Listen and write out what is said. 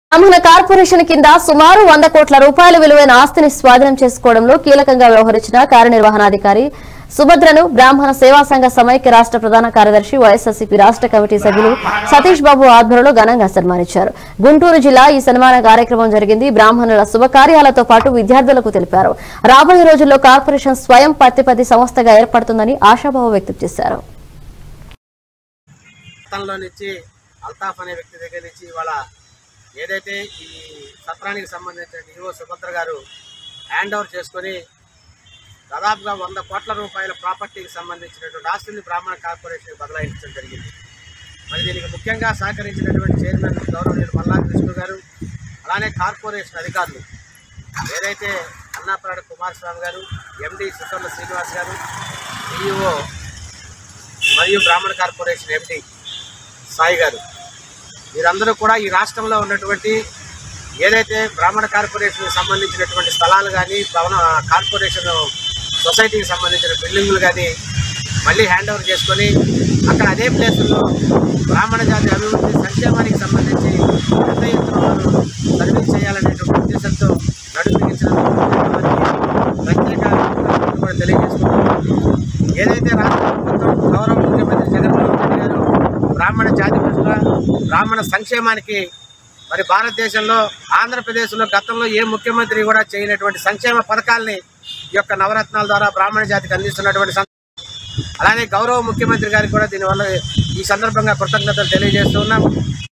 బ్రాహ్మణ కార్పొరేషన్ కింద సుమారు వంద కోట్ల రూపాయల విలువైన ఆస్తిని స్వాధీనం చేసుకోవడంలో కీలకంగా వ్యవహరించిన కార్యనిర్వహణాధికారి సుభద్రను బ్రాహ్మణ సేవా సంఘ సమైక్య రాష్ట్ర ప్రధాన కార్యదర్శి వైఎస్ఆర్సీపీ రాష్ట్ర కమిటీ సభ్యులు సతీష్ బాబు ఆధ్వర్యంలో ఘనంగా సన్మానించారు గుంటూరు జిల్లా ఈ సన్మాన కార్యక్రమం జరిగింది బ్రాహ్మణుల శుభకార్యాలతో పాటు విద్యార్థులకు తెలిపారు రాబోయే రోజుల్లో కార్పొరేషన్ స్వయం ప్రతిపత్తి సంస్థగా ఏర్పడుతుందని ఆశాభావం వ్యక్తం చేశారు గతంలో నుంచి అల్తాఫ్ అనే వ్యక్తి దగ్గర నుంచి ఇవాళ ఏదైతే ఈ సత్రానికి సంబంధించిన డిఓ సుభద్ర గారు హ్యాండ్ ఓవర్ చేసుకొని దాదాపుగా వంద కోట్ల రూపాయల ప్రాపర్టీకి సంబంధించినటువంటి ఆస్తిని బ్రాహ్మణ కార్పొరేషన్కి బదలాయించడం జరిగింది మరి దీనికి ముఖ్యంగా సహకరించినటువంటి చైర్మన్ గౌరవనీయులు మల్లా కృష్ణ గారు అలానే కార్పొరేషన్ అధికారులు ఏదైతే అన్నాప్రాడ కుమారస్వామి గారు ఎండి సుసర్ల శ్రీనివాస్ గారు డిఈఓ మరియు బ్రాహ్మణ కార్పొరేషన్ ఎండి సాయి గారు వీరందరూ కూడా ఈ రాష్ట్రంలో ఉన్నటువంటి ఏదైతే బ్రాహ్మణ కార్పొరేషన్కి సంబంధించినటువంటి స్థలాలు కానీ భవన కార్పొరేషన్ సొసైటీకి సంబంధించిన బిల్డింగులు కానీ మళ్ళీ హ్యాండ్ ఓవర్ చేసుకొని అక్కడ అదే ప్లేసుల్లో బ్రాహ్మణ జాతి అభివృద్ధి సంక్షేమానికి సంబంధించి పెద్ద ఎత్తున వారు సర్వీస్ చేయాలనేటువంటి ఉద్దేశంతో నడిపించిన ప్రత్యేక కృతజ్ఞతలు కూడా తెలియజేసుకుంటున్నాం ఏదైతే రాష్ట్ర ప్రభుత్వం గౌరవ ముఖ్యమంత్రి జగన్మోహన్ రెడ్డి గారు బ్రాహ్మణ జాతి పట్ల బ్రాహ్మణ సంక్షేమానికి మరి భారతదేశంలో ఆంధ్రప్రదేశ్లో గతంలో ఏ ముఖ్యమంత్రి కూడా చేయనటువంటి సంక్షేమ పథకాల్ని ఈ యొక్క నవరత్నాల ద్వారా బ్రాహ్మణ జాతికి అందిస్తున్నటువంటి సం- అలానే గౌరవ ముఖ్యమంత్రి గారికి కూడా దీనివల్ల ఈ సందర్భంగా కృతజ్ఞతలు తెలియజేస్తూ ఉన్నాం